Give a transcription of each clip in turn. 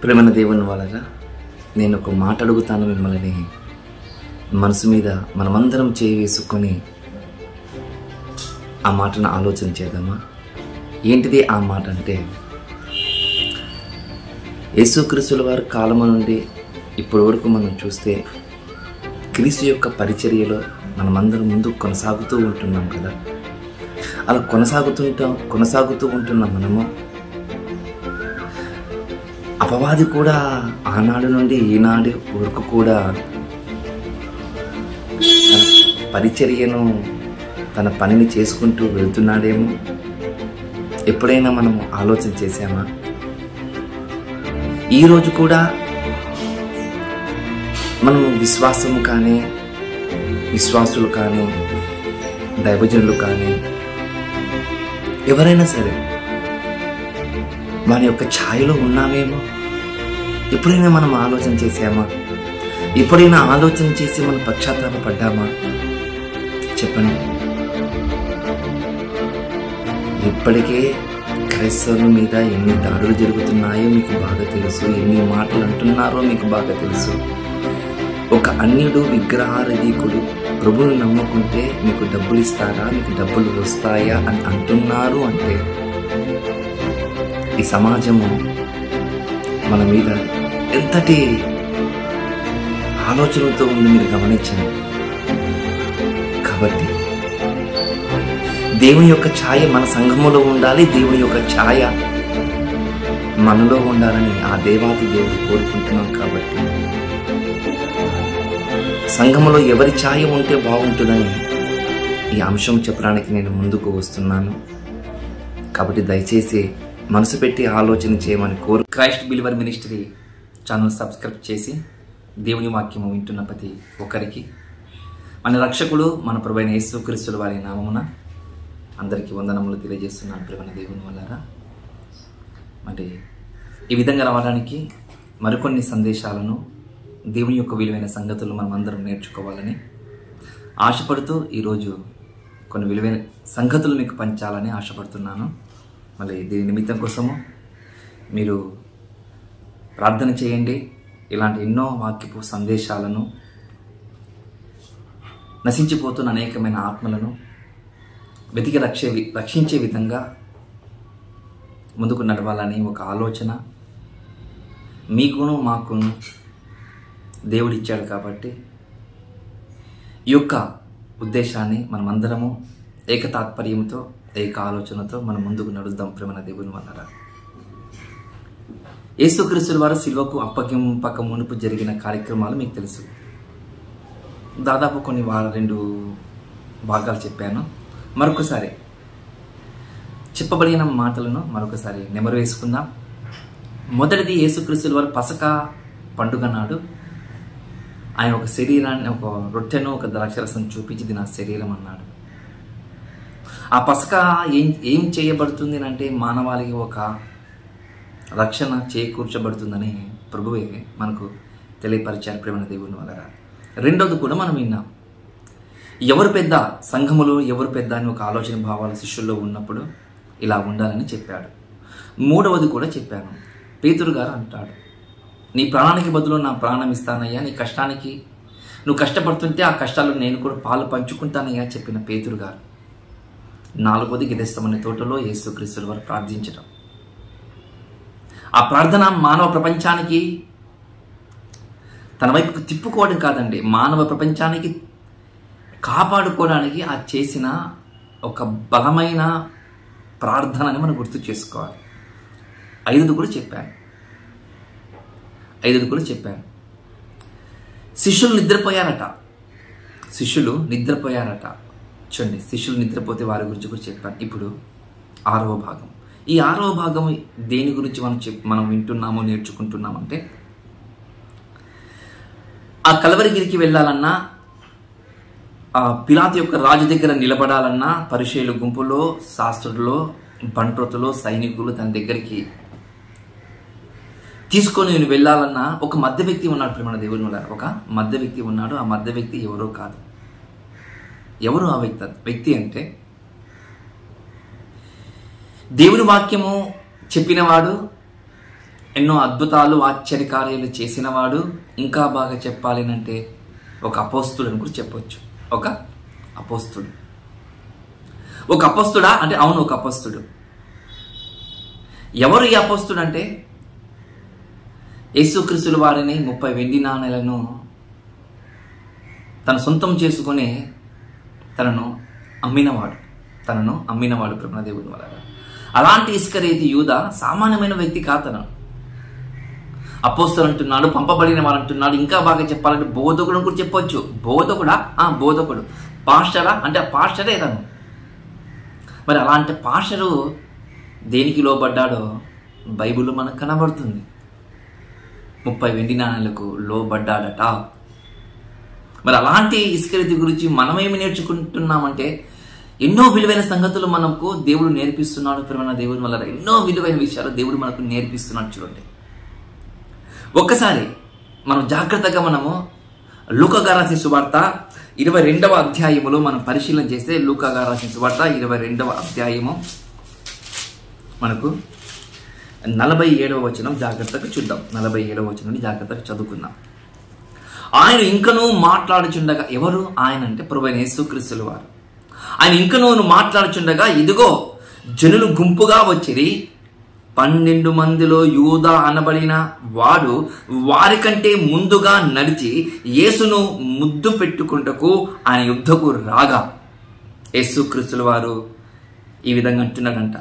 ప్రేమన దేవుని వలన నేను ఒక మాట అడుగుతాను మిమ్మల్ని మనసు మీద మనమందరం చేయి వేసుకొని ఆ మాటను ఆలోచన చేద్దామా ఏంటిది ఆ మాట అంటే యేసుక్రీస్తుల వారి కాలము నుండి ఇప్పటి వరకు మనం చూస్తే క్రీస్తు యొక్క పరిచర్యలో మనమందరం ముందు కొనసాగుతూ ఉంటున్నాం కదా అలా కొనసాగుతుంటాం కొనసాగుతూ ఉంటున్న మనము అపవాది కూడా ఆనాడు నుండి ఈనాడు వరకు కూడా తన పరిచర్యను తన పనిని చేసుకుంటూ వెళ్తున్నాడేమో ఎప్పుడైనా మనము ఆలోచన చేశామా ఈరోజు కూడా మనము విశ్వాసము కానీ విశ్వాసులు కానీ దైవజనులు కానీ ఎవరైనా సరే వాని యొక్క ఛాయలో ఉన్నామేమో ఎప్పుడైనా మనం ఆలోచన చేసామా ఎప్పుడైనా ఆలోచన చేసి మనం పశ్చాత్తాప పడ్డామా చెప్పండి ఇప్పటికే క్రైస్తవుల మీద ఎన్ని దాడులు జరుగుతున్నాయో మీకు బాగా తెలుసు ఎన్ని మాటలు అంటున్నారో మీకు బాగా తెలుసు ఒక అన్యుడు విగ్రహారధికుడు ప్రభువుని నమ్ముకుంటే మీకు డబ్బులు ఇస్తారా మీకు డబ్బులు వస్తాయా అని అంటున్నారు అంటే ఈ సమాజము మన మీద ఎంతటి ఆలోచనలతో ఉంది మీరు గమనించండి కాబట్టి దేవుని యొక్క ఛాయ మన సంఘములో ఉండాలి దేవుని యొక్క ఛాయ మనలో ఉండాలని ఆ దేవాది దేవుడు కోరుకుంటున్నాం కాబట్టి సంఘములో ఎవరి ఛాయ ఉంటే బాగుంటుందని ఈ అంశం చెప్పడానికి నేను ముందుకు వస్తున్నాను కాబట్టి దయచేసి మనసు పెట్టి ఆలోచన చేయమని కోరు Christ believer ministry channel subscribe చేసి దేవుని వాక్యము వింటున్న ప్రతి ఒక్కరికి మన రక్షకుడు మన ప్రభైన యేసుక్రీస్తుల వారి నామమున అందరికీ వందనములు తెలియజేస్తున్నాను ప్రేమ దేవుని వల్లరా మరి ఈ విధంగా రావడానికి మరికొన్ని సందేశాలను దేవుని యొక్క విలువైన సంగతులు మనం అందరం నేర్చుకోవాలని ఆశపడుతూ ఈరోజు కొన్ని విలువైన సంగతులు మీకు పంచాలని ఆశపడుతున్నాను మళ్ళీ దీని నిమిత్తం కోసము మీరు ప్రార్థన చేయండి ఇలాంటి ఎన్నో వాక్యపు సందేశాలను నశించిపోతున్న అనేకమైన ఆత్మలను వెతికి రక్షే రక్షించే విధంగా ముందుకు నడవాలని ఒక ఆలోచన మీకును మాకును దేవుడిచ్చాడు కాబట్టి ఈ యొక్క ఉద్దేశాన్ని మనమందరము ఏక తాత్పర్యంతో ఏక ఆలోచనతో మనం ముందుకు నడుద్దాం ప్రేమన దేవుని వల్ల యేసుక్రీస్తుల వారు శిల్వకు అప్పగింపక మునుపు జరిగిన కార్యక్రమాలు మీకు తెలుసు దాదాపు కొన్ని వార రెండు భాగాలు చెప్పాను మరొకసారి చెప్పబడిన మాటలను మరొకసారి నెమరు వేసుకుందాం మొదటిది యేసుక్రీస్తుల వారు పసక పండుగ నాడు ఆయన ఒక శరీరాన్ని ఒక రొట్టెను ఒక ద్రాక్షరసం చూపించి ఇది నా శరీరం అన్నాడు ఆ పసక ఏం ఏం చేయబడుతుంది అంటే మానవాళికి ఒక రక్షణ చేకూర్చబడుతుందని ప్రభువే మనకు తెలియపరిచారు ప్రేమ దేవుని వల్ల రెండోది కూడా మనం విన్నాం ఎవరు పెద్ద సంఘములో ఎవరు పెద్ద అని ఒక ఆలోచన భావాలు శిష్యుల్లో ఉన్నప్పుడు ఇలా ఉండాలని చెప్పాడు మూడవది కూడా చెప్పాను పేతురు గారు అంటాడు నీ ప్రాణానికి బదులు నా ప్రాణం ఇస్తానయ్యా నీ కష్టానికి నువ్వు కష్టపడుతుంటే ఆ కష్టాలు నేను కూడా పాలు పంచుకుంటానయ్యా చెప్పిన పేతురు గారు నాలుగోది గిదస్తమని తోటలో యేసుక్రీస్తుల వారు ప్రార్థించడం ఆ ప్రార్థన మానవ ప్రపంచానికి తన వైపుకు తిప్పుకోవడం కాదండి మానవ ప్రపంచానికి కాపాడుకోవడానికి ఆ చేసిన ఒక బలమైన ప్రార్థనని మనం గుర్తు చేసుకోవాలి ఐదుది కూడా చెప్పాను ఐదుది కూడా చెప్పాను శిష్యులు నిద్రపోయారట శిష్యులు నిద్రపోయారట చూడండి శిష్యులు నిద్రపోతే వారి గురించి కూడా చెప్పాను ఇప్పుడు ఆరవ భాగం ఈ ఆరవ భాగం దేని గురించి మనం చెప్ మనం వింటున్నామో నేర్చుకుంటున్నామంటే ఆ కలవరిగిరికి వెళ్ళాలన్నా ఆ పిలాత్ యొక్క రాజు దగ్గర నిలబడాలన్నా పరిచయుల గుంపులో శాస్త్రుల్లో బంట్రతులో సైనికులు తన దగ్గరికి తీసుకొని నేను వెళ్ళాలన్నా ఒక మధ్య వ్యక్తి ఉన్నాడు ప్రేమ దేవుని వల్ల ఒక మధ్య వ్యక్తి ఉన్నాడు ఆ మధ్య వ్యక్తి ఎవరో కాదు ఎవరు ఆ వ్యక్తి వ్యక్తి అంటే దేవుని వాక్యము చెప్పినవాడు ఎన్నో అద్భుతాలు ఆశ్చర్యకార్యాలు చేసినవాడు ఇంకా బాగా చెప్పాలి అంటే ఒక అపోస్తుడు అని కూడా చెప్పొచ్చు ఒక అపోస్తుడు ఒక అపస్తుడా అంటే అవును ఒక అపస్తుడు ఎవరు ఈ అపస్తుడు అంటే యేసుక్రీస్తుల వారిని ముప్పై వెండి నాణేలను తన సొంతం చేసుకుని తనను అమ్మినవాడు తనను అమ్మినవాడు బ్రహ్మదేవుని వల్ల అలాంటి ఇస్కరేతి యూద సామాన్యమైన వ్యక్తి కాతను అపోస్తులు అంటున్నాడు పంపబడిన వారు అంటున్నాడు ఇంకా బాగా చెప్పాలంటే బోధకుడు కూడా చెప్పొచ్చు బోధకుడా ఆ బోధకుడు పాస్టరా అంటే ఆ పాస్టరే తను మరి అలాంటి పాస్టరు దేనికి లోబడ్డాడో బైబిల్ మనకు కనబడుతుంది ముప్పై వెండి నాణ్యాలకు లోబడ్డాడట మరి అలాంటి ఇస్కరితి గురించి మనమేమి నేర్చుకుంటున్నామంటే ఎన్నో విలువైన సంగతులు మనకు దేవుడు నేర్పిస్తున్నాడు ప్రేమ దేవుడి వల్ల ఎన్నో విలువైన విషయాలు దేవుడు మనకు నేర్పిస్తున్నాడు చూడండి ఒక్కసారి మనం జాగ్రత్తగా మనము లూకగా రాసిన సువార్త ఇరవై రెండవ అధ్యాయములో మనం పరిశీలన చేస్తే లూకగా రాసిన సువార్త ఇరవై రెండవ అధ్యాయము మనకు నలభై ఏడవ వచనం జాగ్రత్తగా చూద్దాం నలభై ఏడవ వచనం జాగ్రత్తగా చదువుకుందాం ఆయన ఇంకనూ మాట్లాడుచుండగా ఎవరు ఆయన అంటే ప్రభు యేసుక్రీస్తుల వారు ఆయన ఇంకనూ మాట్లాడుచుండగా ఇదిగో జనులు గుంపుగా వచ్చిరి పన్నెండు మందిలో యూదా అనబడిన వాడు వారికంటే ముందుగా నడిచి యేసును ముద్దు పెట్టుకుంటకు ఆయన యుద్ధకు రాగా యేసుక్రీస్తుల వారు ఈ విధంగా అంటున్నాడంట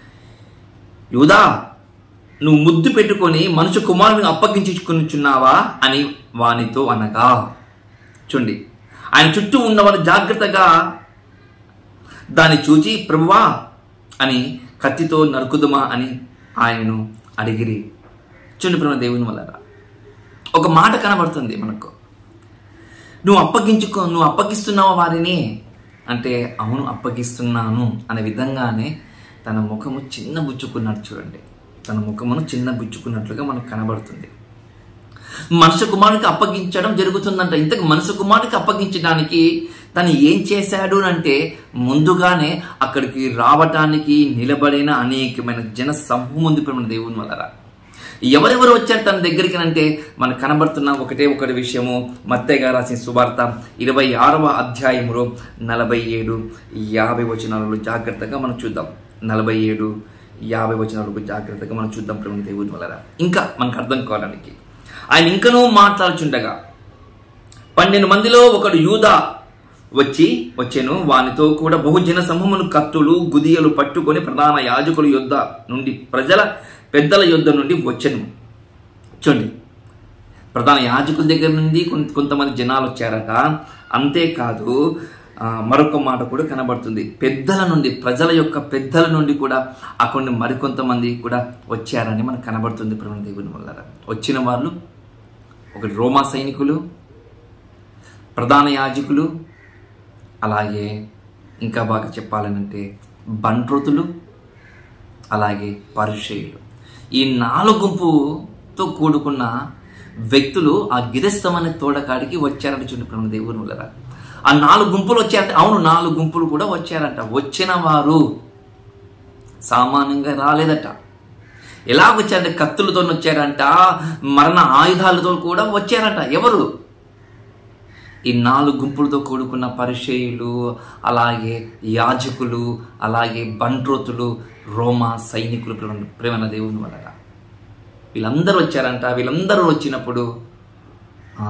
యూదా నువ్వు ముద్దు పెట్టుకొని మనుషు కుమారుని అప్పగించుకునిచున్నావా అని వానితో అనగా చూడండి ఆయన చుట్టూ ఉన్నవారు జాగ్రత్తగా దాన్ని చూచి ప్రభువా అని కత్తితో నరుకుదుమా అని ఆయనను అడిగిరి చూడండి ప్రభు దేవుని వల్ల ఒక మాట కనబడుతుంది మనకు నువ్వు అప్పగించుకో నువ్వు అప్పగిస్తున్నావా వారిని అంటే అవును అప్పగిస్తున్నాను అనే విధంగానే తన ముఖము చిన్న బుచ్చుకున్నట్టు చూడండి తన ముఖమును చిన్న బుచ్చుకున్నట్లుగా మనకు కనబడుతుంది మనుషు కుమారునికి అప్పగించడం జరుగుతుందంట ఇంతకు మనుషు కుమారునికి అప్పగించడానికి తను ఏం చేశాడు అంటే ముందుగానే అక్కడికి రావటానికి నిలబడిన అనేకమైన జన సమూహం ఉంది మన దేవుని వల్ల ఎవరెవరు వచ్చారు తన దగ్గరికి అంటే మనకు కనబడుతున్న ఒకటే ఒకటి విషయము మత్తయ్య గారు రాసిన సువార్త ఇరవై ఆరవ అధ్యాయములో నలభై ఏడు యాభై వచనాలలో జాగ్రత్తగా మనం చూద్దాం నలభై ఏడు యాభై వచనాలకు జాగ్రత్తగా మనం చూద్దాం ప్రభుత్వ దేవుని వల్ల ఇంకా మనకు అర్థం కావడానికి ఆయన ఇంకనూ మాట్లాడుచుండగా పన్నెండు మందిలో ఒకడు యూదా వచ్చి వచ్చెను వానితో కూడా బహుజన సమూహమును కత్తులు గుదియలు పట్టుకొని ప్రధాన యాజకుల యొద్ద నుండి ప్రజల పెద్దల యొద్ద నుండి వచ్చెను చూడండి ప్రధాన యాజకుల దగ్గర నుండి కొంత కొంతమంది జనాలు వచ్చారట అంతేకాదు ఆ, మరొక మాట కూడా కనబడుతుంది పెద్దల నుండి ప్రజల యొక్క పెద్దల నుండి కూడా అక్కడ మరికొంతమంది కూడా వచ్చారని మనకు కనబడుతుంది ప్రభు దేవుని వల్ల వచ్చిన వాళ్ళు ఒకటి రోమా సైనికులు ప్రధాన యాజకులు అలాగే ఇంకా బాగా చెప్పాలనంటే బంట్రోతులు అలాగే పరిచయులు ఈ నాలుగు గుంపుతో కూడుకున్న వ్యక్తులు ఆ గిరస్తమనే తోడకాడికి వచ్చారని చూడండి దేవుని వల్ల ఆ నాలుగు గుంపులు వచ్చారంటే అవును నాలుగు గుంపులు కూడా వచ్చారంట వచ్చిన వారు సామాన్యంగా రాలేదట ఎలా వచ్చారంటే కత్తులతో వచ్చారంట మరణ ఆయుధాలతో కూడా వచ్చారంట ఎవరు ఈ నాలుగు గుంపులతో కూడుకున్న పరిచయులు అలాగే యాజకులు అలాగే బంట్రోతులు రోమా సైనికులు ప్రేమన దేవుని వలన వీళ్ళందరూ వచ్చారంట వీళ్ళందరూ వచ్చినప్పుడు ఆ,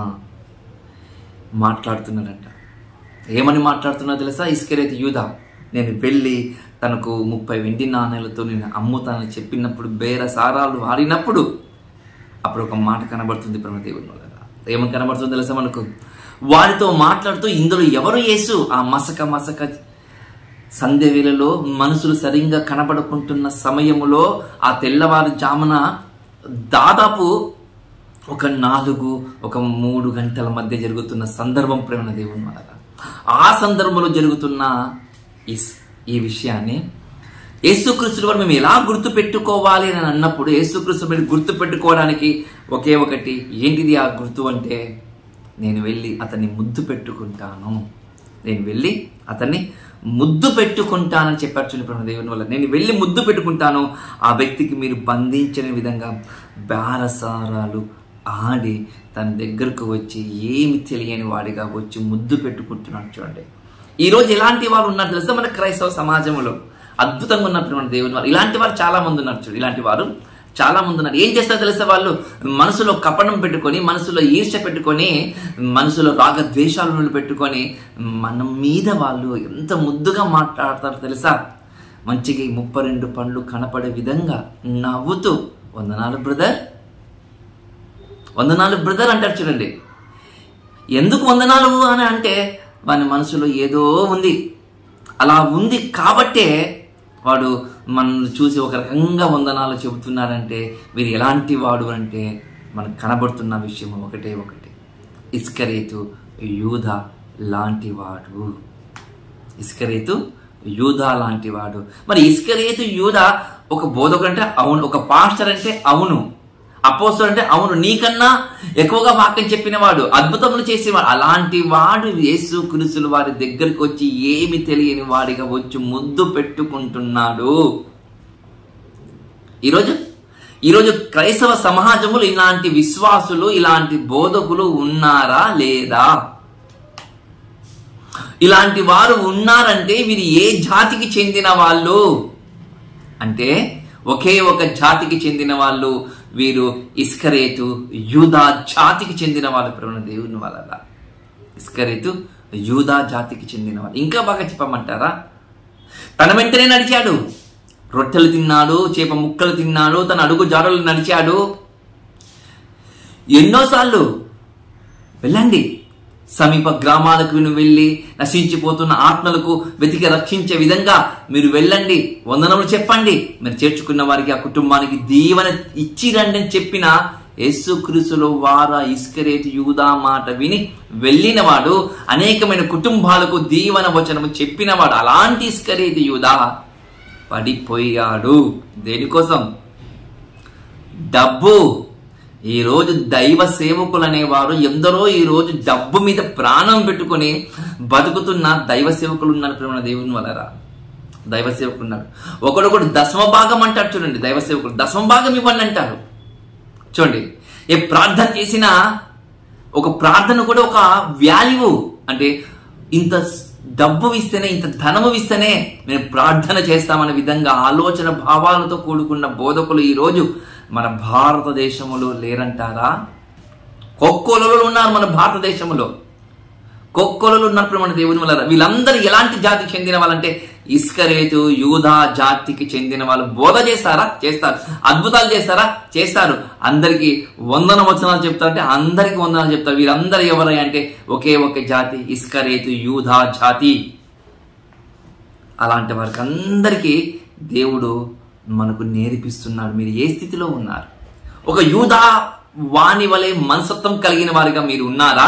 మాట్లాడుతున్నాడంట ఏమని మాట్లాడుతున్నా తెలుసా ఇస్కరేతి యూదా నేను వెళ్ళి తనకు ముప్పై వెండి నాణేలతో నేను అమ్ముతానని చెప్పినప్పుడు బేర సారాలు ఆడినప్పుడు అప్పుడు ఒక మాట కనబడుతుంది బ్రహ్మదేవుని వల్ల ఏమని కనబడుతుంది తెలుసా మనకు వారితో మాట్లాడుతూ ఇందులో ఎవరు యేసు ఆ మసక మసక సంధ్య వేళలో మనుషులు సరిగ్గా కనబడుకుంటున్న సమయములో ఆ తెల్లవారు జామున దాదాపు ఒక నాలుగు ఒక మూడు గంటల మధ్య జరుగుతున్న సందర్భం ప్రేమ దేవుని వల్ల ఆ సందర్భంలో జరుగుతున్న ఈ స్- ఈ విషయాన్ని యేసుక్రీస్తు వారు మేము ఎలా గుర్తు పెట్టుకోవాలి అని అన్నప్పుడు యేసుక్రీస్తు మీరు గుర్తు పెట్టుకోవడానికి ఒకే ఒకటి ఏంటిది ఆ గుర్తు అంటే నేను వెళ్ళి అతన్ని ముద్దు పెట్టుకుంటాను నేను వెళ్ళి అతన్ని ముద్దు పెట్టుకుంటానని చెప్పారు చూడండి ప్రభు దేవుని వల్ల నేను వెళ్ళి ముద్దు పెట్టుకుంటాను ఆ వ్యక్తికి మీరు బంధించని విధంగా బేరసారాలు ఆడి తన దగ్గరకు వచ్చి ఏమి తెలియని వాడిగా వచ్చి ముద్దు పెట్టుకుంటున్నాడు చూడండి ఈరోజు ఇలాంటి వారు ఉన్నారు తెలుసా మన క్రైస్తవ సమాజంలో అద్భుతంగా ఉన్నప్పుడు మన దేవుని వారు ఇలాంటి వారు చాలా మంది ఉన్నారు చూడు ఇలాంటి వారు చాలా మంది ఉన్నారు ఏం చేస్తారో తెలుసా వాళ్ళు మనసులో కపటం పెట్టుకొని మనసులో ఈర్ష పెట్టుకొని మనసులో రాగ ద్వేషాలను పెట్టుకొని మన మీద వాళ్ళు ఎంత ముద్దుగా మాట్లాడతారో తెలుసా మంచిగా ఈ ముప్పై రెండు పండ్లు కనపడే విధంగా నవ్వుతూ వందనాలు బ్రదర్ వందనాలు బ్రదర్ అంటారు చూడండి ఎందుకు వందనాలు అని అంటే వాని మనసులో ఏదో ఉంది అలా ఉంది కాబట్టే వాడు మనల్ని చూసి ఒక రకంగా వందనాలు చెబుతున్నాడంటే వీరు ఎలాంటి వాడు అంటే మనకు కనబడుతున్న విషయం ఒకటే ఒకటి ఇస్కరేతు యూధ లాంటి వాడు ఇస్కరేతు యూధ లాంటి వాడు మరి ఇస్కరేతు యూధ ఒక బోధకుడు అంటే అవును ఒక పాస్టర్ అంటే అవును అపోస్తుడు అంటే అవును నీకన్నా ఎక్కువగా వాక్యం చెప్పిన వాడు అద్భుతములు చేసేవాడు అలాంటి వాడు యేసు క్రీస్తులు వారి దగ్గరికి వచ్చి ఏమి తెలియని వాడిగా వచ్చి ముద్దు పెట్టుకుంటున్నాడు ఈరోజు ఈరోజు క్రైస్తవ సమాజములు ఇలాంటి విశ్వాసులు ఇలాంటి బోధకులు ఉన్నారా లేదా ఇలాంటి వారు ఉన్నారంటే వీరు ఏ జాతికి చెందిన వాళ్ళు అంటే ఒకే ఒక జాతికి చెందిన వాళ్ళు వీరు ఇస్కరేతు యూదా జాతికి చెందిన వాళ్ళు ప్రభుణ దేవుని వాళ్ళ ఇస్కరేతు యూదా జాతికి చెందిన వాళ్ళు ఇంకా బాగా చెప్పమంటారా తన వెంటనే నడిచాడు రొట్టెలు తిన్నాడు చేప ముక్కలు తిన్నాడు తన అడుగు జాడలు నడిచాడు ఎన్నోసార్లు వెళ్ళండి సమీప గ్రామాలకు నువ్వు వెళ్ళి నశించిపోతున్న ఆత్మలకు వెతికి రక్షించే విధంగా మీరు వెళ్ళండి వందనములు చెప్పండి మీరు చేర్చుకున్న వారికి ఆ కుటుంబానికి దీవెన ఇచ్చిరండి అని చెప్పిన యేసుక్రీస్తులో వార ఇస్కరేతు యూదా మాట విని వెళ్ళినవాడు అనేకమైన కుటుంబాలకు దీవెన వచనము చెప్పినవాడు అలాంటి ఇస్కరేతు యూదా పడిపోయాడు దేనికోసం డబ్బు ఈరోజు దైవ సేవకులు అనేవారు ఎందరో ఈరోజు డబ్బు మీద ప్రాణం పెట్టుకొని బతుకుతున్న దైవ సేవకులు ఉన్నారు ప్రేమ దేవుని వలరా దైవ సేవకులు ఉన్నారు ఒకడొకడు దశమ భాగం అంటారు చూడండి దైవ సేవకులు దశమ భాగం ఇవ్వండి అంటారు చూడండి ఏ ప్రార్థన చేసినా ఒక ప్రార్థన కూడా ఒక వాల్యూ అంటే ఇంత డబ్బు ఇస్తేనే ఇంత ధనము ఇస్తేనే మేము ప్రార్థన చేస్తామనే విధంగా ఆలోచన భావాలతో కూడుకున్న బోధకులు ఈరోజు మన భారతదేశంలో లేరంటారా కొక్కోలలో ఉన్నారు మన భారతదేశంలో కొక్కోలలో ఉన్నప్పుడు మన దేవుని వల్ల వీళ్ళందరూ ఎలాంటి జాతికి చెందిన వాళ్ళంటే ఇస్కరేతు యూధా జాతికి చెందిన వాళ్ళు బోధ చేస్తారా చేస్తారు అద్భుతాలు చేస్తారా చేస్తారు అందరికి వందన వచనాలు చెప్తారంటే అందరికి వందనాలు చెప్తారు వీరందరూ ఎవరై అంటే ఒకే ఒక జాతి ఇస్కరేతు యూధా జాతి అలాంటి వారికి అందరికీ దేవుడు మనకు నేర్పిస్తున్నాడు మీరు ఏ స్థితిలో ఉన్నారు ఒక యూదా వాణి వలె మనసత్వం కలిగిన వారిగా మీరు ఉన్నారా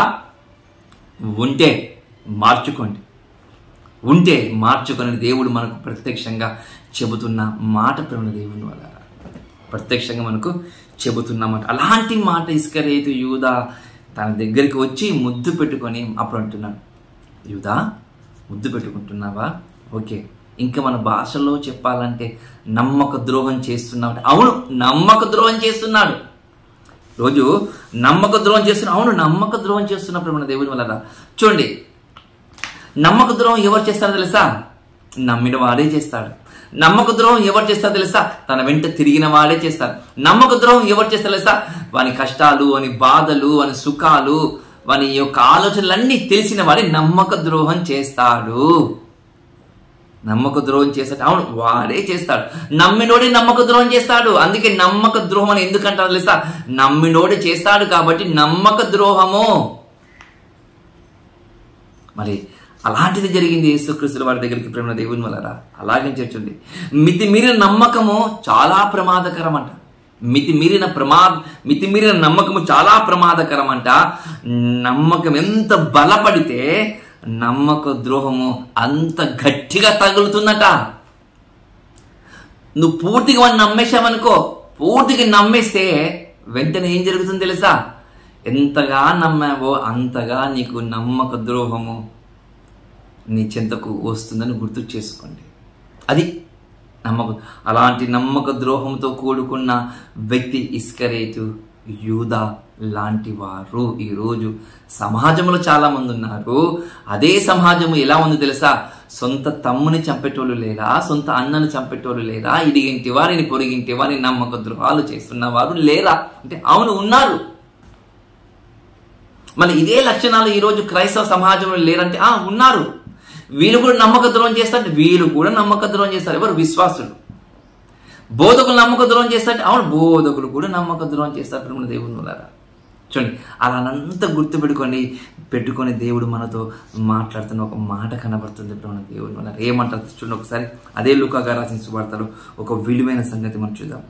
ఉంటే మార్చుకోండి ఉంటే మార్చుకొని దేవుడు మనకు ప్రత్యక్షంగా చెబుతున్న మాట ప్రేమ దేవుని వల్ల ప్రత్యక్షంగా మనకు చెబుతున్న మాట అలాంటి మాట ఇసుకరేతు యూదా తన దగ్గరికి వచ్చి ముద్దు పెట్టుకొని అప్పుడు అంటున్నాడు యూదా ముద్దు పెట్టుకుంటున్నావా ఓకే ఇంకా మన భాషలో చెప్పాలంటే నమ్మక ద్రోహం చేస్తున్నావు అవును నమ్మక ద్రోహం చేస్తున్నాడు రోజు నమ్మక ద్రోహం చేస్తున్నా అవును నమ్మక ద్రోహం చేస్తున్నప్పుడు మన దేవుని వల్ల చూడండి నమ్మక ద్రోహం ఎవరు చేస్తారో తెలుసా నమ్మిన వాడే చేస్తాడు నమ్మక ద్రోహం ఎవరు చేస్తారో తెలుసా తన వెంట తిరిగిన వాడే చేస్తాడు నమ్మక ద్రోహం ఎవరు చేస్తారో తెలుసా వాని కష్టాలు వాని బాధలు వాని సుఖాలు వాని యొక్క ఆలోచనలన్నీ తెలిసిన వాడే నమ్మక ద్రోహం చేస్తాడు నమ్మక ద్రోహం చేస్తాడు అవును వాడే చేస్తాడు నమ్మినోడే నమ్మక ద్రోహం చేస్తాడు అందుకే నమ్మక ద్రోహం అని ఎందుకంటారు తెలుసా నమ్మినోడే చేస్తాడు కాబట్టి నమ్మక ద్రోహము మరి అలాంటిది జరిగింది యేసుక్రీస్తుల వారి దగ్గరికి ప్రేమ దేవుని వలరా అలాగే చేర్చుంది మితి మీరిన నమ్మకము చాలా ప్రమాదకరం అంట మితి మీరిన ప్రమాద మితి మీరిన నమ్మకము చాలా ప్రమాదకరం అంట నమ్మకం ఎంత బలపడితే నమ్మక ద్రోహము అంత గట్టిగా తగులుతుందట నువ్వు పూర్తిగా వాడిని నమ్మేశావనుకో పూర్తిగా నమ్మేస్తే వెంటనే ఏం జరుగుతుంది తెలుసా ఎంతగా నమ్మావో అంతగా నీకు నమ్మక ద్రోహము నీ చెంతకు వస్తుందని గుర్తు చేసుకోండి అది నమ్మక అలాంటి నమ్మక ద్రోహంతో కూడుకున్న వ్యక్తి ఇస్కరేతు యూదా లాంటి వారు ఈరోజు సమాజంలో చాలా మంది ఉన్నారు అదే సమాజము ఎలా ఉంది తెలుసా సొంత తమ్ముని చంపేటోళ్ళు లేరా సొంత అన్నని చంపేటోళ్ళు లేరా ఇడిగింటి వారిని పొరిగింటి వారిని నమ్మక ద్రోహాలు చేస్తున్న వారు లేరా అంటే అవును ఉన్నారు మళ్ళీ ఇదే లక్షణాలు ఈరోజు క్రైస్తవ సమాజంలో లేరంటే ఆ ఉన్నారు వీళ్ళు కూడా నమ్మక ద్రోహం చేస్తారంటే వీళ్ళు కూడా నమ్మక ద్రోహం చేస్తారు ఎవరు విశ్వాసులు బోధకులు నమ్మక ద్రోహం చేస్తారంటే అవును బోధకులు కూడా నమ్మక ద్రోహం చేస్తారు మన దేవుని వల్ల చూడండి అలానంతా గుర్తు పెట్టుకొని పెట్టుకొని దేవుడు మనతో మాట్లాడుతున్న ఒక మాట కనబడుతుంది ఇప్పుడు మన దేవుని వల్ల ఏమంటారు చూడండి ఒకసారి అదే లుకాగా రాసిన సువార్తలు ఒక విలువైన సంగతి మనం చూద్దాం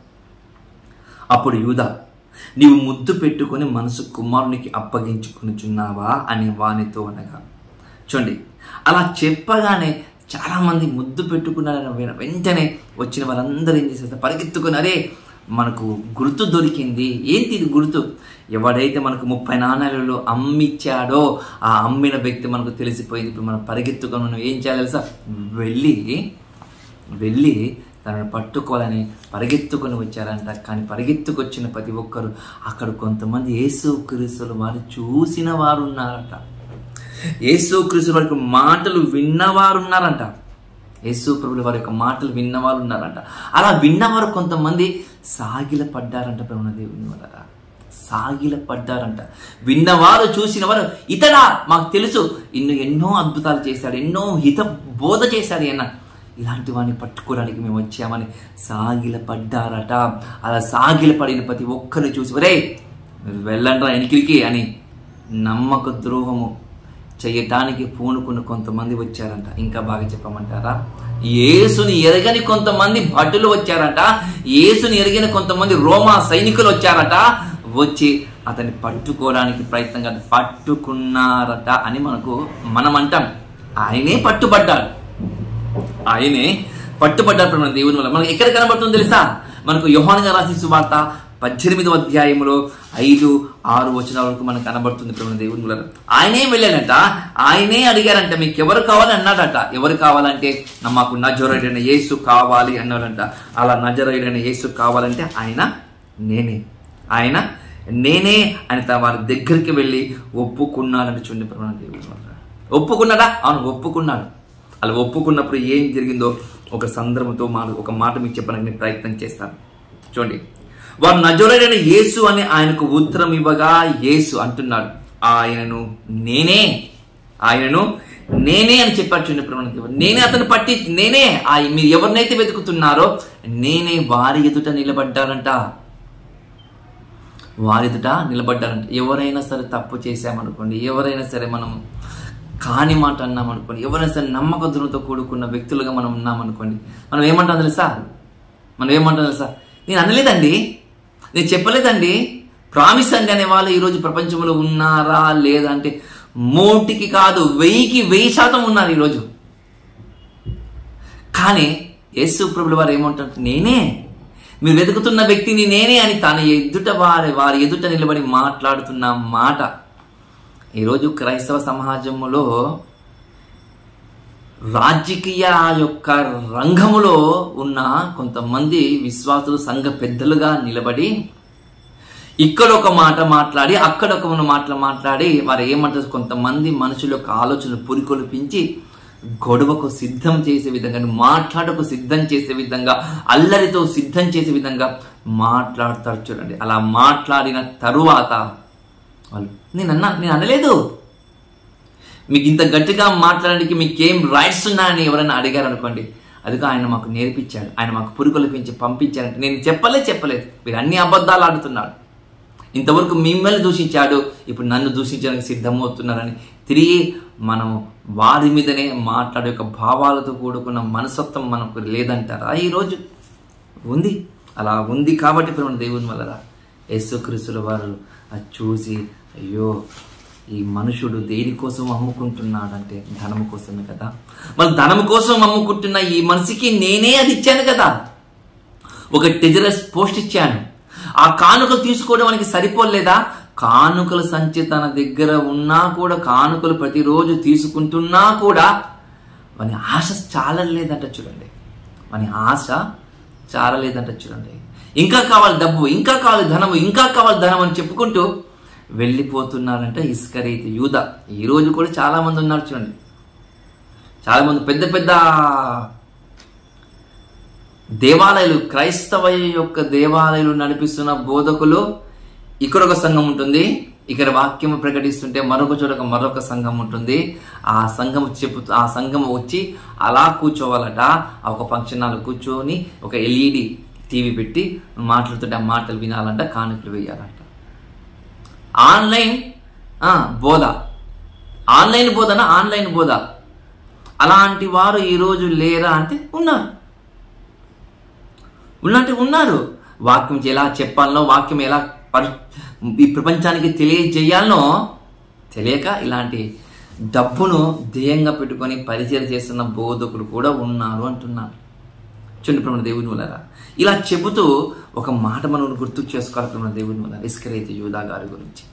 అప్పుడు యూదా నీవు ముద్దు పెట్టుకొని మనసు కుమారునికి అప్పగించుకునిచున్నావా అని వానితో అనగా చూడండి అలా చెప్పగానే చాలా మంది ముద్దు పెట్టుకున్నారని విన- వెంటనే వచ్చిన వారందరూ ఏం చేసేస్తారు పరిగెత్తుకుని అరే మనకు గుర్తు దొరికింది ఏంటి ఇది గుర్తు ఎవడైతే మనకు ముప్పై నాణాలలో అమ్మిచ్చాడో ఆ అమ్మిన వ్యక్తి మనకు తెలిసిపోయింది ఇప్పుడు మనం పరిగెత్తుకొని మనం ఏం చేయాలి తెలుసా వెళ్ళి వెళ్ళి తనను పట్టుకోవాలని పరిగెత్తుకొని వచ్చారంట కానీ పరిగెత్తుకొచ్చిన ప్రతి ఒక్కరు అక్కడ కొంతమంది యేసు క్రీస్తులు వారు చూసిన వారు ఉన్నారట యేసు క్రీస్తు వారికి మాటలు విన్నవారు ఉన్నారంట యేసు ప్రభుల వారి యొక్క మాటలు విన్నవారు ఉన్నారంట అలా విన్నవారు కొంతమంది సాగిల పడ్డారంట ప్రభుణ దేవుని వల్ల సాగిల పడ్డారంట విన్నవారు చూసిన వారు ఇతడా మాకు తెలుసు ఇన్ను ఎన్నో అద్భుతాలు చేశాడు ఎన్నో హిత బోధ చేశాడు అన్న ఇలాంటి వాడిని పట్టుకోవడానికి మేము వచ్చామని సాగిల పడ్డారట అలా సాగిల పడిన ప్రతి ఒక్కరిని చూసి ఒరే మీరు వెళ్ళండ్రా ఎనికిరికి అని నమ్మక ద్రోహము చేయటానికి పూనుకున్న కొంతమంది వచ్చారంట ఇంకా బాగా చెప్పమంటారా యేసుని ఎరగని కొంతమంది భటులు వచ్చారట యేసుని ఎరిగిన కొంతమంది రోమా సైనికులు వచ్చారట వచ్చి అతన్ని పట్టుకోవడానికి ప్రయత్నం కాదు పట్టుకున్నారట అని మనకు మనం అంటాం ఆయనే పట్టుబడ్డాడు ఆయనే పట్టుబడ్డాడు మన దేవుని వల్ల మనకి ఎక్కడ కనబడుతుందో తెలుసా మనకు యోహాన్ గారు రాసిన సువార్త పద్దెనిమిదవ అధ్యాయంలో ఐదు ఆరు వచనాల వరకు మనకు కనబడుతుంది మన దేవుని వల్ల ఆయనే వెళ్ళాడంట ఆయనే అడిగారంట మీకు ఎవరు కావాలి అన్నాడట ఎవరు కావాలంటే "నా- మాకు నజరైన యేసు కావాలి అన్నాడంట అలా నజరైన యేసు కావాలంటే ఆయన నేనే ఆయన నేనే అని తన వారి దగ్గరికి వెళ్ళి ఒప్పుకున్నాడని చూడండి మన దేవుని వల్ల ఒప్పుకున్నాడా అవును ఒప్పుకున్నాడు అలా ఒప్పుకున్నప్పుడు ఏం జరిగిందో ఒక సందర్భంతో మా ఒక మాట మీకు చెప్పడానికి నేను ప్రయత్నం చేస్తాను చూడండి వారు నజరుడైన యేసు అని ఆయనకు ఉత్తరం ఇవ్వగా యేసు అంటున్నాడు ఆయనను నేనే ఆయనను నేనే అని చెప్పాడు చూడండి ఇప్పుడు మనకి నేనే అతను పట్టి నేనే ఆ మీరు ఎవరినైతే వెతుకుతున్నారో నేనే వారి ఎదుట నిలబడ్డారంట వారి ఎదుట నిలబడ్డారంట ఎవరైనా సరే తప్పు చేశామనుకోండి ఎవరైనా సరే మనం కాని మాట అన్నామనుకోండి ఎవరైనా సరే నమ్మక దృఢతో కూడుకున్న వ్యక్తులుగా మనం ఉన్నామనుకోండి మనం ఏమంటాం తెలుసా మనం ఏమంటాం తెలుసా నేను అనలేదండి నేను చెప్పలేదండి ప్రామిస్ అండి అనే వాళ్ళు ఈరోజు ప్రపంచంలో ఉన్నారా లేదా అంటే మూటికి కాదు వెయ్యికి వెయ్యి శాతం ఉన్నారు ఈరోజు కానీ యేసు ప్రభుల వారు ఏమంటారు నేనే మీరు వెతుకుతున్న వ్యక్తిని నేనే అని తన ఎదుట వారి వారి ఎదుట నిలబడి మాట్లాడుతున్న మాట ఈరోజు క్రైస్తవ సమాజంలో రాజకీయ యొక్క రంగములో ఉన్న కొంతమంది విశ్వాసులు సంఘ పెద్దలుగా నిలబడి ఇక్కడ ఒక మాట మాట్లాడి అక్కడ ఒక మాటలు మాట్లాడి వారు ఏమంటారు కొంతమంది మనుషుల యొక్క ఆలోచనలు పురికొల్పించి గొడవకు సిద్ధం చేసే విధంగా మాట్లాడకు సిద్ధం చేసే విధంగా అల్లరితో సిద్ధం చేసే విధంగా మాట్లాడతారు చూడండి అలా మాట్లాడిన తరువాత వాళ్ళు నేను అన్నా నేను అనలేదు మీకు ఇంత గట్టిగా మాట్లాడడానికి మీకేం రైట్స్ ఉన్నాయని ఎవరైనా అడిగారు అనుకోండి అదిగా ఆయన మాకు నేర్పించాడు ఆయన మాకు పురుకొల్పించి పంపించాడంటే నేను చెప్పలే చెప్పలేదు మీరు అన్ని అబద్ధాలు ఆడుతున్నాడు ఇంతవరకు మిమ్మల్ని దూషించాడు ఇప్పుడు నన్ను దూషించడానికి సిద్ధమవుతున్నారని తిరిగి మనం వారి మీదనే మాట్లాడే యొక్క భావాలతో కూడుకున్న మనస్తత్వం మనకు లేదంటారా ఈరోజు ఉంది అలా ఉంది కాబట్టి ఇప్పుడు మన దేవుని వల్ల యేసుక్రీస్తుల వారు అది చూసి అయ్యో ఈ మనుషుడు దేనికోసం అమ్ముకుంటున్నాడంటే ధనము కోసమే కదా మరి ధనము కోసం అమ్ముకుంటున్న ఈ మనిషికి నేనే అది ఇచ్చాను కదా ఒక టెజరస్ పోస్ట్ ఇచ్చాను ఆ కానుకలు తీసుకోవడానికి సరిపోలేదా కానుకల సంచి తన దగ్గర ఉన్నా కూడా కానుకలు ప్రతిరోజు తీసుకుంటున్నా కూడా వాని ఆశ చాలలేదంట చూడండి వాని ఆశ చాలలేదంట చూడండి ఇంకా కావాలి డబ్బు ఇంకా కావాలి ధనము ఇంకా కావాలి ధనం అని చెప్పుకుంటూ వెళ్ళిపోతున్నారంట ఇస్కరీతి యూద ఈ రోజు కూడా చాలా మంది ఉన్నారు చూడండి చాలా మంది పెద్ద పెద్ద దేవాలయాలు క్రైస్తవ యొక్క దేవాలయాలు నడిపిస్తున్న బోధకులు ఇక్కడ ఒక సంఘం ఉంటుంది ఇక్కడ వాక్యం ప్రకటిస్తుంటే మరొక చోట ఒక మరొక సంఘం ఉంటుంది ఆ సంఘం చెప్పుతూ ఆ సంఘం వచ్చి అలా కూర్చోవాలట ఆ ఒక ఫంక్షన్ హాల్ కూర్చొని ఒక ఎల్ఈడి టీవీ పెట్టి మాట్లాడుతుంటే ఆ మాటలు వినాలంట కానుకలు వేయాలంట ఆన్లైన్ ఆ, బోధ ఆన్లైన్ బోధన ఆన్లైన్ బోధ అలాంటి వారు ఈరోజు లేరా అంటే ఉన్నారు ఉన్నట్టు ఉన్నారు వాక్యం ఎలా చెప్పాలనో వాక్యం ఎలా పరి ఈ ప్రపంచానికి తెలియజేయాలనో తెలియక ఇలాంటి డబ్బును ధ్యేయంగా పెట్టుకొని పరిచయం చేస్తున్న బోధకులు కూడా ఉన్నారు అంటున్నారు చూడండి ప్రమాణ దేవుని వలన ఇలా చెబుతూ ఒక మాట మనం గుర్తు చేసుకోవాలి ప్రమాణ దేవుని వలన ఇస్కరైతే యూదా గారి గురించి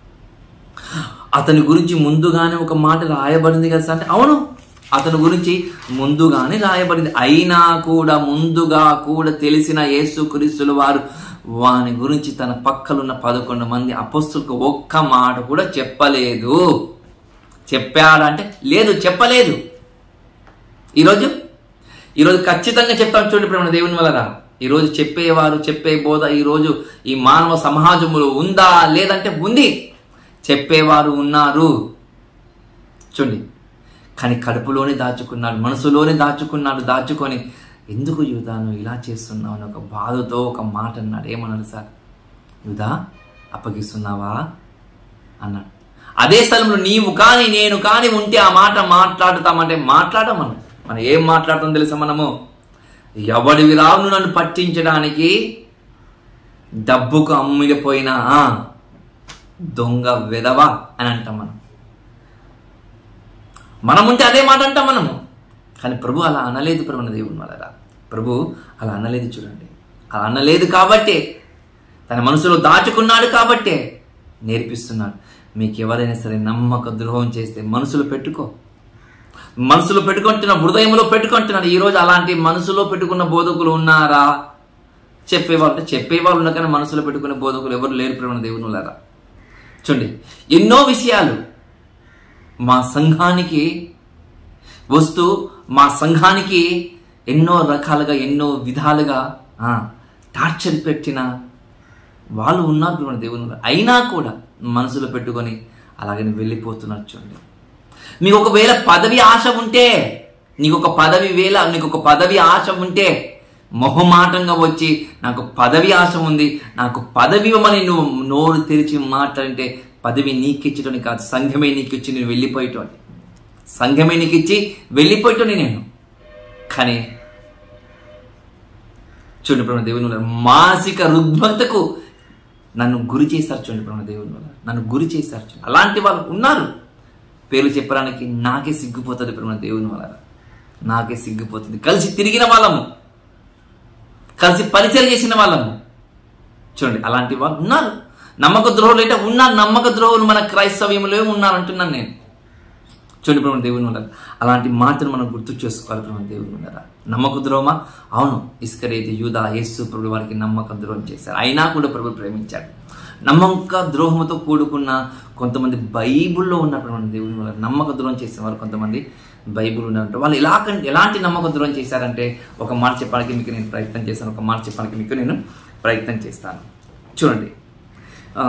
అతని గురించి ముందుగానే ఒక మాట రాయబడింది కదా సార్ అంటే అవును అతని గురించి ముందుగానే రాయబడింది అయినా కూడా ముందుగా కూడా తెలిసిన యేసు క్రీస్తుల వారు వాని గురించి తన పక్కలున్న పదకొండు మంది అపస్తులకు ఒక్క మాట కూడా చెప్పలేదు చెప్పాడంటే లేదు చెప్పలేదు ఈరోజు ఈరోజు ఖచ్చితంగా చెప్తాం చూడండి ప్రేమ దేవుని వలన ఈరోజు చెప్పేవారు చెప్పే బోధ ఈరోజు ఈ మానవ సమాజంలో ఉందా లేదంటే ఉంది చెప్పేవారు ఉన్నారు చూడండి కానీ కడుపులోనే దాచుకున్నాడు మనసులోనే దాచుకున్నాడు దాచుకొని ఎందుకు యూదాను ఇలా చేస్తున్నావు అని ఒక బాధతో ఒక మాట అన్నాడు ఏమన్నాడు సార్ యూదా అప్పగిస్తున్నావా అన్నాడు అదే స్థలంలో నీవు కానీ నేను కానీ ఉంటే ఆ మాట మాట్లాడుతామంటే మాట్లాడమను మనం ఏం మాట్లాడతాం తెలుసా మనము ఎవడివి రావును నన్ను పట్టించడానికి డబ్బుకు అమ్మిడిపోయినా దొంగ వెదవా అని అంటాం మనం మనం ఉంటే అదే మాట అంటాం మనము కానీ ప్రభు అలా అనలేదు ప్రభు దేవుని వలన ప్రభు అలా అనలేదు చూడండి అలా అనలేదు కాబట్టే తన మనసులో దాచుకున్నాడు కాబట్టే నేర్పిస్తున్నాడు మీకు ఎవరైనా సరే నమ్మక ద్రోహం చేస్తే మనసులో పెట్టుకో మనసులో పెట్టుకుంటున్న హృదయంలో పెట్టుకుంటున్నాడు ఈరోజు అలాంటి మనసులో పెట్టుకున్న బోధకులు ఉన్నారా చెప్పేవాళ్ళు అంటే చెప్పేవాళ్ళు ఉన్నా కానీ మనసులో పెట్టుకునే బోధకులు ఎవరు లేరు ప్రేమ దేవుని వలన చూడండి ఎన్నో విషయాలు మా సంఘానికి వస్తూ మా సంఘానికి ఎన్నో రకాలుగా ఎన్నో విధాలుగా ఆ, టార్చర్ పెట్టిన వాళ్ళు ఉన్నారు మన దేవుని వల్ల. అయినా కూడా మనసులో పెట్టుకొని అలాగని వెళ్ళిపోతున్నారు చూడండి మీకు ఒకవేళ పదవి ఆశ ఉంటే నీకు ఒక పదవి వేళ నీకు ఒక పదవి ఆశ ఉంటే మొహమాటంగా వచ్చి నాకు పదవి ఆశ ఉంది నాకు పదవి ఇవ్వమని నువ్వు నోరు తెరిచి మాట్లాడితే పదవి నీకిచ్చటని కాదు సంఘమే నీకు ఇచ్చి నేను వెళ్ళిపోయేటోని సంఘమే నీకు ఇచ్చి వెళ్ళిపోయేటోని నేను కానీ చూడండి ప్రభు దేవుని వల్ల మానసిక రుగ్మతకు నన్ను గురి చేశారు చూడండి ప్రభు దేవుని వల్ల నన్ను గురి చేశారు చూడండి అలాంటి వాళ్ళు ఉన్నారు పేర్లు చెప్పడానికి నాకే సిగ్గుపోతుంది ప్రభు దేవుని వల్ల నాకే సిగ్గుపోతుంది కలిసి తిరిగిన వాళ్ళము కలిసి పరిచయం చేసిన వాళ్ళము చూడండి అలాంటి వాళ్ళు ఉన్నారు నమ్మక ద్రోహులు అయితే ఉన్నారు నమ్మక ద్రోహులు మన క్రైస్తవ్యంలో ఉన్నారు అంటున్నాను నేను చూడండి ప్రభు దేవుని వల్ల అలాంటి మాటను మనం గుర్తు చేసుకోవాలి ప్రభు దేవుని వల్ల నమ్మక ద్రోహమా అవును ఇస్కరేది యూదా యేసు ప్రభు వారికి నమ్మక ద్రోహం చేశారు అయినా కూడా ప్రభు ప్రేమించాడు నమ్మక ద్రోహంతో కూడుకున్న కొంతమంది బైబిల్లో ఉన్న ప్రభు దేవుని వల్ల నమ్మక ద్రోహం చేసేవారు కొంతమంది బైబిల్ ఉన్నట్టు వాళ్ళు ఎలా ఎలాంటి నమ్మక ద్రోహం చేశారంటే ఒక మాట చెప్పడానికి మీకు నేను ప్రయత్నం చేస్తాను ఒక మాట చెప్పడానికి మీకు నేను ప్రయత్నం చేస్తాను చూడండి ఆ,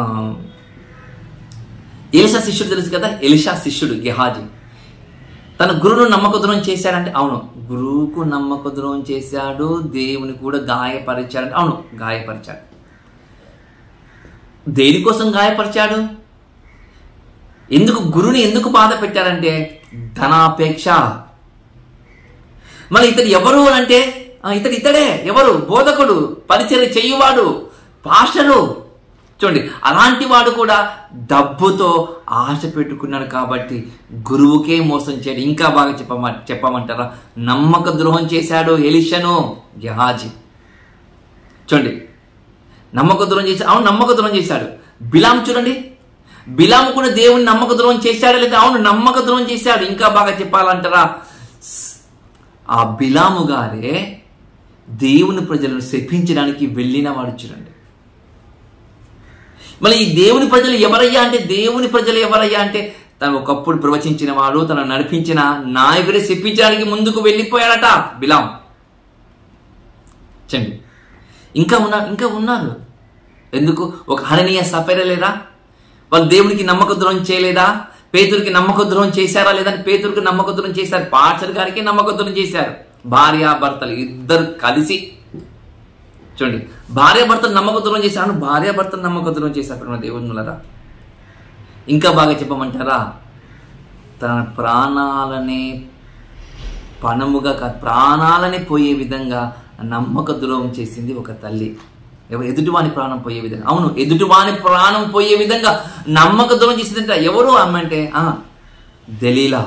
ఎలిషా శిష్యుడు తెలుసు కదా ఎలిషా శిష్యుడు గెహాజీ తన గురువును నమ్మకద్రోహం చేశాడంటే అవును గురువుకు నమ్మకద్రోహం చేశాడు దేవుని కూడా గాయపరిచాడు అవును గాయపరిచాడు దేనికోసం గాయపరిచాడు ఎందుకు గురుని ఎందుకు బాధ పెట్టారంటే ధనాపేక్ష మళ్ళీ ఇతడు ఎవరు అని అంటే ఆ, ఇతడు ఇతడే ఎవరు బోధకుడు పరిచయం చెయ్యువాడు పాస్టరు చూడండి అలాంటి వాడు కూడా డబ్బుతో ఆశ పెట్టుకున్నాడు కాబట్టి గురువుకే మోసం చేయడు ఇంకా బాగా చెప్పమ చెప్పమంటారా నమ్మక ద్రోహం చేశాడు ఎలిషను గెహాజీ చూడండి నమ్మక ద్రోహం చేశాడు అవును నమ్మక ద్రోహం చేశాడు బిలాం చూడండి బిలాము కూడా దేవుని నమ్మక ద్రోహం చేశాడు లేదా అవును నమ్మక ద్రోహం చేశాడు ఇంకా బాగా చెప్పాలంటారా స్- ఆ బిలాము గారే దేవుని ప్రజలను శపించడానికి వెళ్ళిన వాడు చూడండి మళ్ళీ ఈ దేవుని ప్రజలు ఎవరయ్యా అంటే దేవుని ప్రజలు ఎవరయ్యా అంటే తను ఒకప్పుడు ప్రవచించిన వాడు తను నడిపించిన నాయకుడే శపించడానికి ముందుకు వెళ్ళిపోయాడట బిలాం చండి ఇంకా ఉన్నారు ఇంకా ఉన్నారు ఎందుకు ఒక హరణీయ సఫైర లేదా వాళ్ళు దేవునికి నమ్మక ద్రోహం చేయలేదా పేతురికి నమ్మక ద్రోహం చేశారా లేదా పేతురికి నమ్మక ద్రోహం చేశారు పాచర్ గారికి నమ్మక ద్రోహం చేశారు భార్య భర్తలు ఇద్దరు కలిసి చూడండి భార్య భర్తలు నమ్మక దూరం చేశాను భార్య భర్తలు నమ్మక దూరం చేశారు దేవునులరా ఇంకా బాగా చెప్పమంటారా తన ప్రాణాలనే పణముగా కాదు ప్రాణాలనే పోయే విధంగా నమ్మక ద్రోహం చేసింది ఒక తల్లి ఎవరు ఎదుటివాని ప్రాణం పోయే విధంగా అవును ఎదుటివాని ప్రాణం పోయే విధంగా నమ్మక ద్రోహం చేసిందంట ఎవరు అమ్మంటే ఆ దలీలా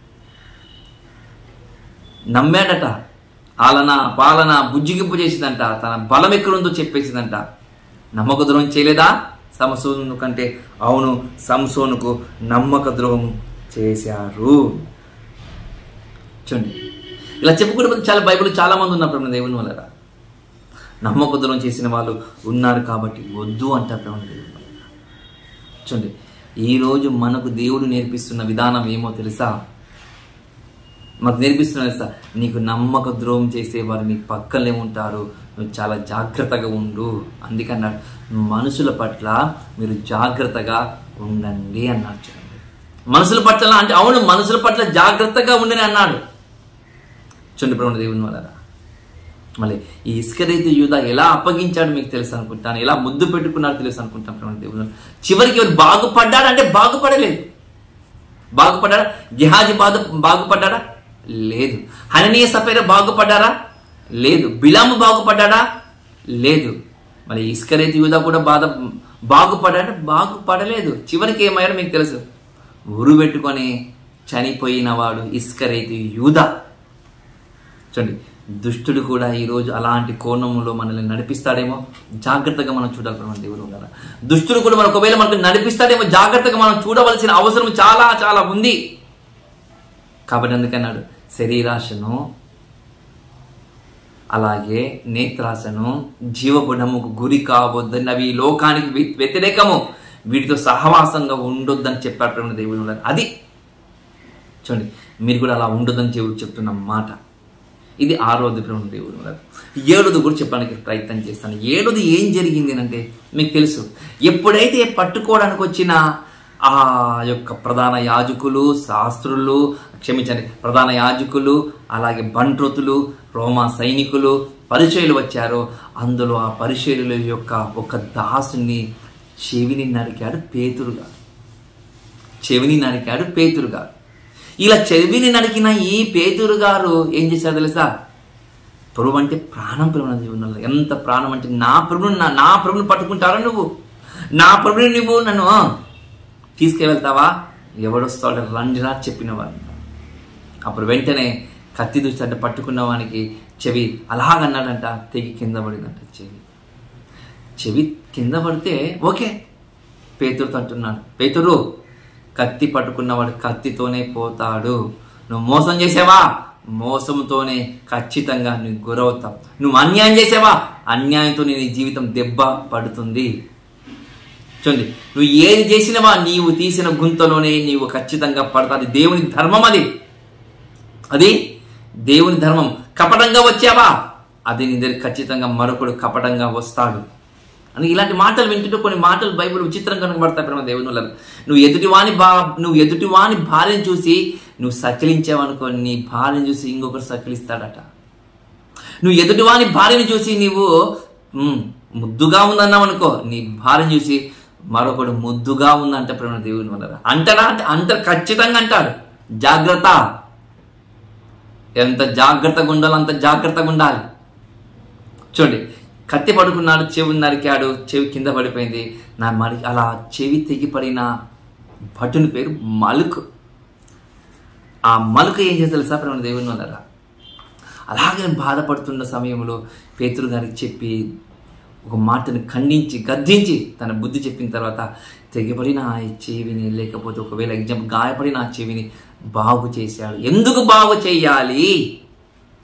నమ్మాడట ఆలన పాలన బుజ్జిగింపు చేసిందంట తన బలం ఎక్కడుందో చెప్పేసిందంట నమ్మక ద్రోహం చేయలేదా సంసోను కంటే అవును సంసోనుకు నమ్మక ద్రోహం చేశారు చూడండి ఇలా చెప్పుకునే మంది చాలా బైబిల్ చాలా మంది ఉన్నారు ప్రభు దేవుని వల్ల నమ్మక ద్రోహం చేసిన వాళ్ళు ఉన్నారు కాబట్టి వద్దు అంటారు ప్రభు దేవుని వల్ల చూడండి ఈరోజు మనకు దేవుడు నేర్పిస్తున్న విధానం ఏమో తెలుసా మాకు నేర్పిస్తున్నారు సార్ నీకు నమ్మక ద్రోహం చేసేవారు నీ పక్కనే ఉంటారు నువ్వు చాలా జాగ్రత్తగా ఉండు అందుకన్నాడు మనుషుల పట్ల మీరు జాగ్రత్తగా ఉండండి అన్నాడు చూడండి మనుషుల పట్ల అంటే అవును మనుషుల పట్ల జాగ్రత్తగా ఉండని అన్నాడు చూడండి ప్రభు దేవుని వల్ల మళ్ళీ ఈ ఇసుక రైతు యూదా ఎలా అప్పగించాడు మీకు తెలుసు అనుకుంటాను ఎలా ముద్దు పెట్టుకున్నాడు తెలుసు అనుకుంటాను ప్రభు దేవుని చివరికి ఎవరు బాగుపడ్డాడంటే బాగుపడలేదు బాగుపడ్డాడా గిహాజీ బాధ బాగుపడ్డాడా లేదు హననీయ సఫైర బాగుపడ్డారా లేదు బిలాము బాగుపడ్డాడా లేదు మరి ఇస్కరేతి యూదా కూడా బాధ బాగుపడ్డాడా బాగుపడలేదు చివరికి ఏమయ్యాడో మీకు తెలుసు ఉరు పెట్టుకొని చనిపోయిన వాడు ఇస్కరేతి యూదా చూడండి దుష్టుడు కూడా ఈరోజు అలాంటి కోణంలో మనల్ని నడిపిస్తాడేమో జాగ్రత్తగా మనం చూడాలి మన దేవుడు ఉన్నారా దుష్టుడు కూడా మన ఒకవేళ మనకు నడిపిస్తాడేమో జాగ్రత్తగా మనం చూడవలసిన అవసరం చాలా చాలా ఉంది కాబట్టి అందుకన్నాడు శరీరాశను అలాగే నేత్రాశను జీవగుణముకు గురి కావద్దని అవి ఈ లోకానికి వ్య- వ్యతిరేకము వీటితో సహవాసంగా ఉండొద్దని చెప్పాడు ప్రేమ దేవుని వల్ల. అది చూడండి మీరు కూడా అలా ఉండొద్దని దేవుడు చెప్తున్న మాట ఇది ఆరోది ప్రేమ దేవుడు వల్ల. ఏడోది కూడా చెప్పడానికి ప్రయత్నం చేస్తాను ఏడోది ఏం జరిగింది అంటే మీకు తెలుసు ఎప్పుడైతే పట్టుకోవడానికి వచ్చిన ఆ యొక్క ప్రధాన యాజకులు శాస్త్రులు క్షమించండి ప్రధాన యాజకులు అలాగే బంట్రోతులు రోమా సైనికులు పరిచయులు వచ్చారో అందులో ఆ పరిచయుల యొక్క ఒక దాసుని చెవిని నరికాడు పేతురుగా చెవిని నరికాడు పేతురు గారు ఇలా చెవిని నరికిన ఈ పేతురు గారు ఏం చేశారు తెలుసా ప్రభు అంటే ప్రాణం ప్రభు జీవనంలో ఎంత ప్రాణం అంటే నా ప్రభుని నా నా ప్రభుని పట్టుకుంటారా నువ్వు నా ప్రభుని నువ్వు నన్ను ఆ, తీసుకెళ్తావా ఎవడొస్తాడు రండిరా చెప్పిన వాడు అప్పుడు వెంటనే కత్తి దూస్తాడు పట్టుకున్న వానికి చెవి అలాగన్నాడంట తెగి కింద పడిందంట చెవి చెవి కింద పడితే ఓకే పేతురుతో అంటున్నాడు పేతురు కత్తి పట్టుకున్నవాడు కత్తితోనే పోతాడు నువ్వు మోసం చేసావా మోసంతోనే ఖచ్చితంగా నువ్వు గురవుతావు నువ్వు అన్యాయం చేసావా అన్యాయంతో నీ జీవితం దెబ్బ పడుతుంది చూడండి నువ్వు ఏది చేసినవా నీవు తీసిన గుంతలోనే నీవు ఖచ్చితంగా పడతాది దేవుని ధర్మం అది అది దేవుని ధర్మం కపటంగా వచ్చావా అది నీ దగ్గర ఖచ్చితంగా మరొకడు కపటంగా వస్తాడు అని ఇలాంటి మాటలు వింటుంటే కొన్ని మాటలు బైబిల్ విచిత్రంగా కనబడతాయి ప్రేమ దేవుని వల్ల నువ్వు ఎదుటివాని బా నువ్వు ఎదుటివాని భార్యను చూసి నువ్వు సకిలించావనుకో నీ భార్యను చూసి ఇంకొకరు సకిలిస్తాడట నువ్వు ఎదుటివాని భార్యను చూసి నీవు "ఉమ్, ముద్దుగా ఉందన్నావు అనుకో నీ భార్యను చూసి మరొకడు ముద్దుగా ఉందంట ప్రేమ దేవుని వల్ల అంటాడా అంటే అంత ఖచ్చితంగా అంటాడు జాగ్రత్త ఎంత జాగ్రత్తగా ఉండాలో అంత జాగ్రత్తగా ఉండాలి చూడండి కత్తి పడుకున్నాడు చెవి నరికాడు చెవి కింద పడిపోయింది నా మరి అలా చెవి తెగిపడిన భటుని పేరు మలుకు ఆ మలుకు ఏం చేసి తెలుసా ప్రేమ దేవుని వల్ల అలాగే బాధపడుతున్న సమయంలో పేతురు గారికి చెప్పి ఒక మాటను ఖండించి గద్దించి తన బుద్ధి చెప్పిన తర్వాత తెగిపడిన ఆ చెవిని లేకపోతే ఒకవేళ ఎగ్జాంపుల్ గాయపడిన ఆ చెవిని బాగు చేశాడు ఎందుకు బాగు చేయాలి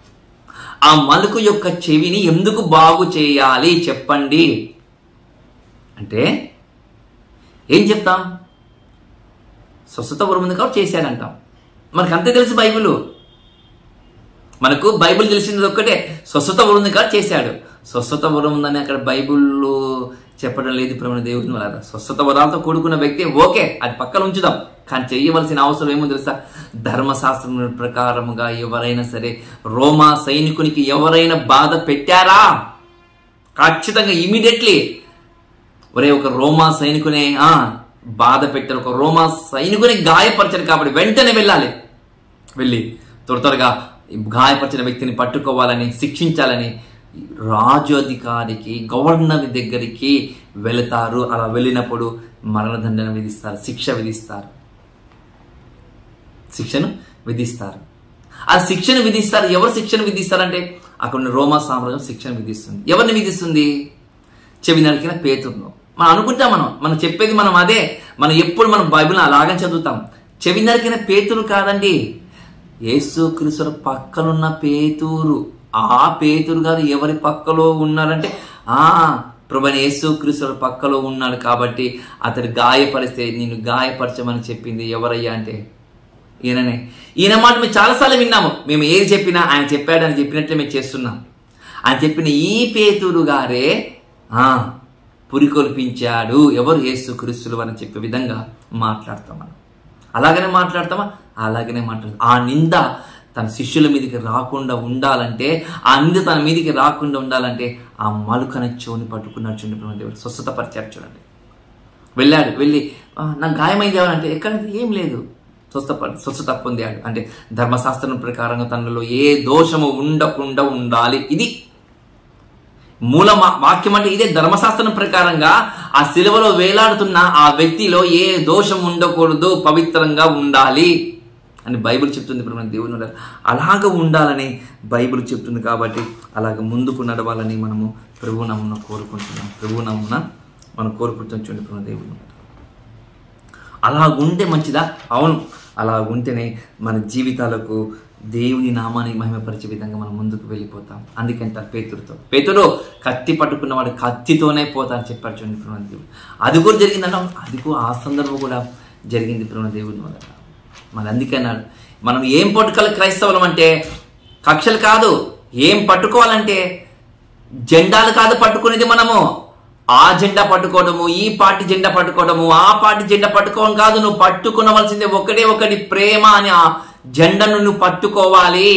ఆ మలుకు యొక్క చెవిని ఎందుకు బాగు చేయాలి చెప్పండి అంటే ఏం చెప్తాం స్వస్థత వరం ఉంది కాబట్టి చేశాడంటాం మనకు అంతే తెలుసు బైబిల్ మనకు బైబిల్ తెలిసింది ఒక్కటే స్వస్థత వరం ఉంది కాబట్టి చేశాడు స్వస్థత వరం ఉందని అక్కడ బైబిల్లో చెప్పడం లేదు ప్రమణ దేవుని వల్ల స్వస్థత వరాలతో కూడుకున్న వ్యక్తి ఓకే అది పక్కన ఉంచుదాం కానీ చేయవలసిన అవసరం ఏమో తెలుసా ధర్మశాస్త్రం ప్రకారముగా ఎవరైనా సరే రోమా సైనికునికి ఎవరైనా బాధ పెట్టారా ఖచ్చితంగా ఇమీడియట్లీ ఒరే ఒక రోమా సైనికునే ఆ బాధ పెట్టారు ఒక రోమా సైనికుని గాయపరచారు కాబట్టి వెంటనే వెళ్ళాలి వెళ్ళి త్వర త్వరగా గాయపరిచిన వ్యక్తిని పట్టుకోవాలని శిక్షించాలని రాజు అధికారికి గవర్నర్ దగ్గరికి వెళతారు అలా వెళ్ళినప్పుడు మరణదండన విధిస్తారు శిక్ష విధిస్తారు శిక్షను విధిస్తారు ఆ శిక్షను విధిస్తారు ఎవరు శిక్షను విధిస్తారంటే అక్కడ ఉన్న రోమా సామ్రాజ్యం శిక్షను విధిస్తుంది ఎవరిని విధిస్తుంది చెవి నరికిన పేతురును మనం అనుకుంటాం మనం మనం చెప్పేది మనం అదే మనం ఎప్పుడు మనం బైబిల్ అలాగే చదువుతాం చెవి నరికిన పేతురు కాదండి యేసు క్రీస్తు పక్కనున్న పేతూరు ఆ పేతురు గారు ఎవరి పక్కలో ఉన్నారంటే ఆ ప్రభు యేసు క్రీస్తు పక్కలో ఉన్నాడు కాబట్టి అతడు గాయపరిస్తే నేను గాయపరచమని చెప్పింది ఎవరయ్యా అంటే ఈయననే ఈయన మాట మేము చాలాసార్లు విన్నాము మేము ఏది చెప్పినా ఆయన చెప్పాడని చెప్పినట్లే మేము చేస్తున్నాం ఆయన చెప్పిన ఈ పేతురు గారే ఆ పురికొల్పించాడు ఎవరు యేసు క్రీస్తులు అని చెప్పే విధంగా మాట్లాడతాం మనం అలాగనే మాట్లాడతామా అలాగనే మాట్లాడతాం ఆ నింద తన శిష్యుల మీదకి రాకుండా ఉండాలంటే ఆ నింద తన మీదకి రాకుండా ఉండాలంటే ఆ మలుకన చెవుని పట్టుకున్నాడు చూడండి దేవుడు స్వస్థత పరిచారు చూడండి వెళ్ళాడు వెళ్ళి "ఆ, నాకు గాయమైంది అంటే ఎక్కడ ఏం లేదు స్వస్థ స్వస్థత పొందాడు అంటే ధర్మశాస్త్రం ప్రకారంగా తనలో ఏ దోషము ఉండకుండా ఉండాలి ఇది మూల మా- వాక్యం అంటే ఇదే ధర్మశాస్త్రం ప్రకారంగా ఆ శిలువలో వేలాడుతున్న ఆ వ్యక్తిలో ఏ దోషం ఉండకూడదు పవిత్రంగా ఉండాలి అని బైబిల్ చెప్తుంది ఇప్పుడు మన దేవుని వల్ల. అలాగ ఉండాలని బైబిల్ చెప్తుంది కాబట్టి అలాగ ముందుకు నడవాలని మనము ప్రభు నమ్మున కోరుకుంటున్నాం ప్రభు నమ్మున మనం కోరుకుంటున్నాం చూడండి ఇప్పుడు మన దేవుని వల్ల. అలా ఉంటే మంచిదా అవును అలా ఉంటేనే మన జీవితాలకు దేవుని నామాన్ని మహిమపరిచే విధంగా మనం ముందుకు వెళ్ళిపోతాం అందుకంటారు పేతురుతో పేతురు కత్తి పట్టుకున్నవాడు కత్తితోనే పోతా అని చెప్పారు చూడండి ఇప్పుడు మన దేవుడు అది కూడా జరిగిందంట అవును, అది కూడా ఆ సందర్భం కూడా జరిగింది ఇప్పుడు మన దేవుని వల్ల మరి అందుకే అన్నాడు మనం ఏం పట్టుకోవాలి క్రైస్తవులం అంటే కక్షలు కాదు ఏం పట్టుకోవాలంటే జెండాలు కాదు పట్టుకునేది మనము ఆ జెండా పట్టుకోవడము ఈ పార్టీ జెండా పట్టుకోవడము ఆ పార్టీ జెండా పట్టుకోవడం కాదు నువ్వు పట్టుకునవలసిందే ఒకటే ఒకటి ప్రేమ అని ఆ జెండను నువ్వు పట్టుకోవాలి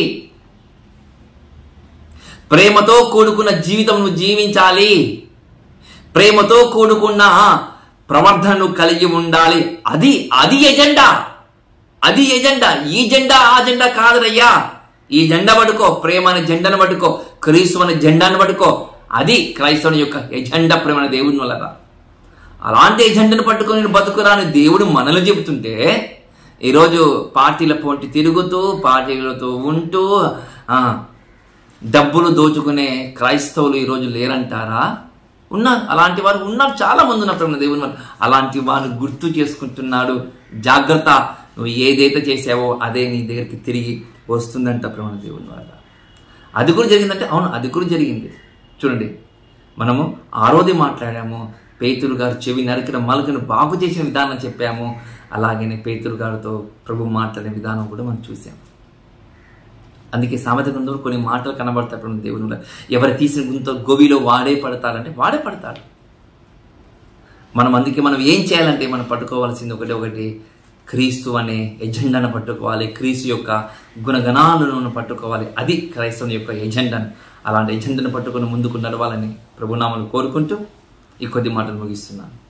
ప్రేమతో కూడుకున్న జీవితం నువ్వు జీవించాలి ప్రేమతో కూడుకున్న ప్రవర్ధనను కలిగి ఉండాలి అది అది ఎజెండా అది ఎజెండా ఈ జెండా ఆ జెండా కాదురయ్యా ఈ జెండా పట్టుకో ప్రేమ అనే జెండాను పట్టుకో క్రీస్తు అనే జెండాను పట్టుకో అది క్రైస్తవుని యొక్క ఎజెండా ప్రేమ అనే దేవుని వల్ల అలాంటి ఎజెండాను పట్టుకొని నేను బతుకురా అని దేవుడు మనలు చెబుతుంటే ఈరోజు పార్టీల పోటీ తిరుగుతూ పార్టీలతో ఉంటూ ఆ, డబ్బులు దోచుకునే క్రైస్తవులు ఈరోజు లేరంటారా ఉన్నారు అలాంటి వారు ఉన్నారు చాలా మంది ఉన్నారు ప్రేమ దేవుని వల్ల. అలాంటి వారు గుర్తు చేసుకుంటున్నాడు జాగ్రత్త నువ్వు ఏదైతే చేసావో అదే నీ దగ్గరికి తిరిగి వస్తుందంట ప్రేమ దేవుని వల్ల అది కూడా జరిగిందంటే అవును అది కూడా జరిగింది చూడండి మనము ఆ రోజు మాట్లాడాము పేతురు గారు చెవి నరికిన మలకను బాగు చేసిన విధానం చెప్పాము అలాగనే పేతురు గారితో ప్రభు మాట్లాడిన విధానం కూడా మనం చూసాం అందుకే సామెత గ్రంథంలో కొన్ని మాటలు కనబడతాయి ప్రభు దేవుని వల్ల. ఎవరు తీసిన గుంత గోవిలో వాడే పడతాడంటే వాడే పడతాడు మనం అందుకే మనం ఏం చేయాలంటే మనం పట్టుకోవాల్సింది ఒకటి ఒకటి క్రీస్తు అనే ఎజెండాను పట్టుకోవాలి క్రీస్తు యొక్క గుణగణాలను మనం పట్టుకోవాలి అది క్రైస్తవుని యొక్క ఎజెండాను అలాంటి ఎజెండాను పట్టుకొని ముందుకు నడవాలని ప్రభునామలు కోరుకుంటూ ఈ కొద్ది మాటలు ముగిస్తున్నాను